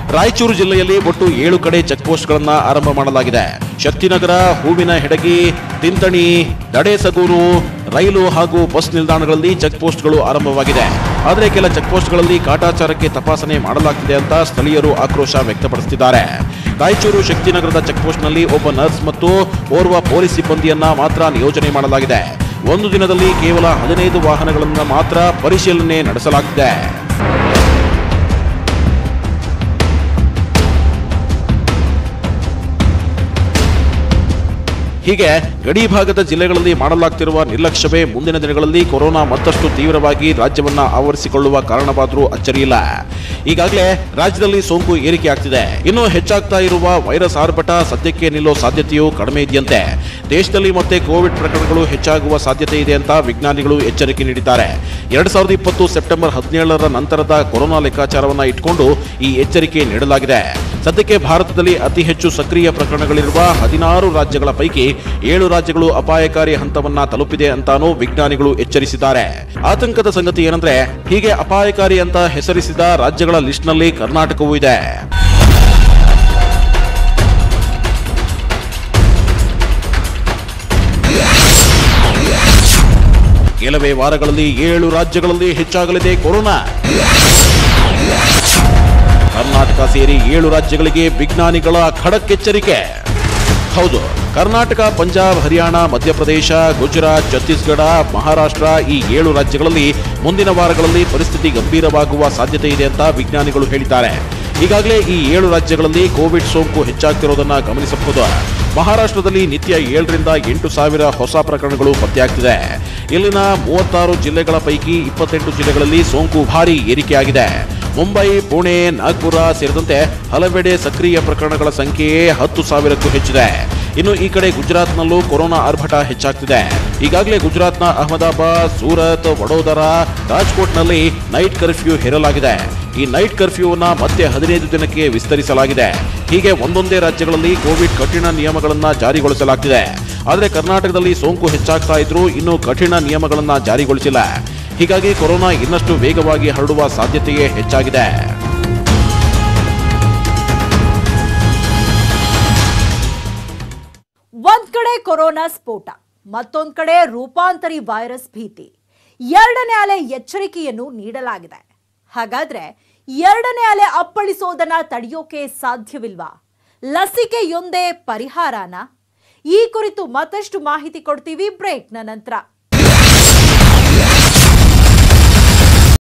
ರಾಯಚೂರು ಜಿಲ್ಲೆಯಲ್ಲಿ ಒಟ್ಟು ಏಳು ಕಡೆ ಚೆಕ್ ಪೋಸ್ಟ್ಗಳನ್ನ ಆರಂಭ ಮಾಡಲಾಗಿದೆ ಶಕ್ತಿನಗರ ಹೂವಿನ ಹೆಡಗಿ ತಿಂತಣಿ ದಡೇಸಗೂರು ರೈಲು ಹಾಗೂ ಬಸ್ ನಿಲ್ದಾಣಗಳಲ್ಲಿ ಚೆಕ್ ಪೋಸ್ಟ್ಗಳು ಆರಂಭವಾಗಿದೆ ಆದರೆ ಕೆಲ ಚೆಕ್ ಪೋಸ್ಟ್ಗಳಲ್ಲಿ ಕಾಟಾಚಾರಕ್ಕೆ ತಪಾಸಣೆ ಮಾಡಲಾಗ್ತಿದೆ ಅಂತ ಸ್ಥಳೀಯರು ಆಕ್ರೋಶ ವ್ಯಕ್ತಪಡಿಸುತ್ತಿದ್ದಾರೆ ರಾಯಚೂರು ಶಕ್ತಿನಗರದ ಚೆಕ್ ಪೋಸ್ಟ್ನಲ್ಲಿ ಒಬ್ಬ ನರ್ಸ್ ಮತ್ತು ಓರ್ವ ಪೊಲೀಸ್ ಸಿಬ್ಬಂದಿಯನ್ನ ಮಾತ್ರ ನಿಯೋಜನೆ ಮಾಡಲಾಗಿದೆ ಒಂದು ದಿನದಲ್ಲಿ ಕೇವಲ ಹದಿನೈದು ವಾಹನಗಳನ್ನು ಮಾತ್ರ ಪರಿಶೀಲನೆ ನಡೆಸಲಾಗಿದೆ ಹೀಗೆ ಗಡಿ ಭಾಗದ ಜಿಲ್ಲೆಗಳಲ್ಲಿ ಮಾಡಲಾಗ್ತಿರುವ ನಿರ್ಲಕ್ಷ್ಯವೇ ಮುಂದಿನ ದಿನಗಳಲ್ಲಿ ಕೊರೋನಾ ಮತ್ತಷ್ಟು ತೀವ್ರವಾಗಿ ರಾಜ್ಯವನ್ನ ಆವರಿಸಿಕೊಳ್ಳುವ ಕಾರಣವಾದರೂ ಅಚ್ಚರಿಯಿಲ್ಲ ಈಗಾಗಲೇ ರಾಜ್ಯದಲ್ಲಿ ಸೋಂಕು ಏರಿಕೆ ಆಗ್ತಿದೆ ಇನ್ನು ಹೆಚ್ಚಾಗ್ತಾ ಇರುವ ವೈರಸ್ ಆರ್ಭಟ ಸದ್ಯಕ್ಕೆ ನಿಲ್ಲೋ ಸಾಧ್ಯತೆಯೂ ಕಡಿಮೆ ಇದೆಯಂತೆ ದೇಶದಲ್ಲಿ ಮತ್ತೆ ಕೋವಿಡ್ ಪ್ರಕರಣಗಳು ಹೆಚ್ಚಾಗುವ ಸಾಧ್ಯತೆ ಇದೆ ಅಂತ ವಿಜ್ಞಾನಿಗಳು ಎಚ್ಚರಿಕೆ ನೀಡಿದ್ದಾರೆ ಎರಡ್ ಸಾವಿರದ ಇಪ್ಪತ್ತು ಸೆಪ್ಟೆಂಬರ್ ಹದಿನೇಳರ ನಂತರದ ಕೊರೋನಾ ಲೆಕ್ಕಾಚಾರವನ್ನ ಇಟ್ಕೊಂಡು ಈ ಎಚ್ಚರಿಕೆ ನೀಡಲಾಗಿದೆ ಸದ್ಯಕ್ಕೆ ಭಾರತದಲ್ಲಿ ಅತಿ ಹೆಚ್ಚು ಸಕ್ರಿಯ ಪ್ರಕರಣಗಳಿರುವ ಹದಿನಾರು ರಾಜ್ಯಗಳ ಪೈಕಿ ಏಳು ರಾಜ್ಯಗಳು ಅಪಾಯಕಾರಿ ಹಂತವನ್ನ ತಲುಪಿದೆ ಅಂತಾನೂ ವಿಜ್ಞಾನಿಗಳು ಎಚ್ಚರಿಸಿದ್ದಾರೆ ಆತಂಕದ ಸಂಗತಿ ಏನಂದ್ರೆ ಹೀಗೆ ಅಪಾಯಕಾರಿ ಅಂತ ಹೆಸರಿಸಿದ ರಾಜ್ಯಗಳ ಲಿಸ್ಟ್ನಲ್ಲಿ ಕರ್ನಾಟಕವೂ ಇದೆ ಕೆಲವೇ ವಾರಗಳಲ್ಲಿ ಏಳು ರಾಜ್ಯಗಳಲ್ಲಿ ಹೆಚ್ಚಾಗಲಿದೆ ಕೊರೋನಾ ಕರ್ನಾಟಕ ಸೇರಿ ಏಳು ರಾಜ್ಯಗಳಿಗೆ ವಿಜ್ಞಾನಿಗಳ ಖಡಕ್ ಎಚ್ಚರಿಕೆ ಹೌದು ಕರ್ನಾಟಕ ಪಂಜಾಬ್ ಹರಿಯಾಣ ಮಧ್ಯಪ್ರದೇಶ ಗುಜರಾತ್ ಛತ್ತೀಸ್ಗಢ ಮಹಾರಾಷ್ಟ್ರ ಈ ಏಳು ರಾಜ್ಯಗಳಲ್ಲಿ ಮುಂದಿನ ವಾರಗಳಲ್ಲಿ ಪರಿಸ್ಥಿತಿ ಗಂಭೀರವಾಗುವ ಸಾಧ್ಯತೆ ಇದೆ ಅಂತ ವಿಜ್ಞಾನಿಗಳು ಹೇಳಿದ್ದಾರೆ ಈಗಾಗಲೇ ಈ ಏಳು ರಾಜ್ಯಗಳಲ್ಲಿ ಕೋವಿಡ್ ಸೋಂಕು ಹೆಚ್ಚಾಗ್ತಿರೋದನ್ನ ಗಮನಿಸಬಹುದು ಮಹಾರಾಷ್ಟ್ರದಲ್ಲಿ ನಿತ್ಯ ಏಳರಿಂದ ಎಂಟು ಸಾವಿರ ಹೊಸ ಪ್ರಕರಣಗಳು ಪತ್ತೆಯಾಗ್ತಿದೆ ಇಲ್ಲಿನ ಮೂವತ್ತಾರು ಜಿಲ್ಲೆಗಳ ಪೈಕಿ ಇಪ್ಪತ್ತೆಂಟು ಜಿಲ್ಲೆಗಳಲ್ಲಿ ಸೋಂಕು ಭಾರಿ ಏರಿಕೆಯಾಗಿದೆ ಮುಂಬೈ ಪುಣೆ ನಾಗ್ಪುರ ಸೇರಿದಂತೆ ಹಲವೆಡೆ ಸಕ್ರಿಯ ಪ್ರಕರಣಗಳ ಸಂಖ್ಯೆಯೇ ಹತ್ತು ಸಾವಿರಕ್ಕೂ ಹೆಚ್ಚಿದೆ ಇನ್ನು ಈ ಕಡೆ ಗುಜರಾತ್ನಲ್ಲೂ ಕೊರೋನಾ ಆರ್ಭಟ ಹೆಚ್ಚಾಗ್ತಿದೆ ಈಗಾಗಲೇ ಗುಜರಾತ್ನ ಅಹಮದಾಬಾದ್ ಸೂರತ್ ವಡೋದರ ರಾಜ್ಕೋಟ್ನಲ್ಲಿ ನೈಟ್ ಕರ್ಫ್ಯೂ ಹೇರಲಾಗಿದೆ ಈ ನೈಟ್ ಕರ್ಫ್ಯೂವನ್ನ ಮತ್ತೆ ಹದಿನೈದು ದಿನಕ್ಕೆ ವಿಸ್ತರಿಸಲಾಗಿದೆ ಹೀಗೆ ಒಂದೊಂದೇ ರಾಜ್ಯಗಳಲ್ಲಿ ಕೋವಿಡ್ ಕಠಿಣ ನಿಯಮಗಳನ್ನ ಜಾರಿಗೊಳಿಸಲಾಗ್ತಿದೆ ಆದರೆ ಕರ್ನಾಟಕದಲ್ಲಿ ಸೋಂಕು ಹೆಚ್ಚಾಗ್ತಾ ಇದ್ರೂ ಇನ್ನೂ ಕಠಿಣ ನಿಯಮಗಳನ್ನ ಜಾರಿಗೊಳಿಸಿಲ್ಲ ಹೀಗಾಗಿ ಕೊರೋನಾ ಇನ್ನಷ್ಟು ವೇಗವಾಗಿ ಹರಡುವ ಸಾಧ್ಯತೆಯೇ ಹೆಚ್ಚಾಗಿದೆ ಒಂದ್ ಕಡೆ ಕೊರೋನಾ ಸ್ಫೋಟ ಮತ್ತೊಂದ್ ಕಡೆ ರೂಪಾಂತರಿ ವೈರಸ್ ಭೀತಿ ಎರಡನೇ ಅಲೆ ಎಚ್ಚರಿಕೆಯನ್ನು ನೀಡಲಾಗಿದೆ ಹಾಗಾದ್ರೆ ಎರಡನೇ ಅಲೆ ಅಪ್ಪಳಿಸೋದನ್ನ ತಡೆಯೋಕೆ ಸಾಧ್ಯವಿಲ್ವಾ ಲಸಿಕೆಯೊಂದೇ ಪರಿಹಾರನ ಈ ಕುರಿತು ಮತ್ತಷ್ಟು ಮಾಹಿತಿ ಕೊಡ್ತೀವಿ ಬ್ರೇಕ್ನ ನಂತರ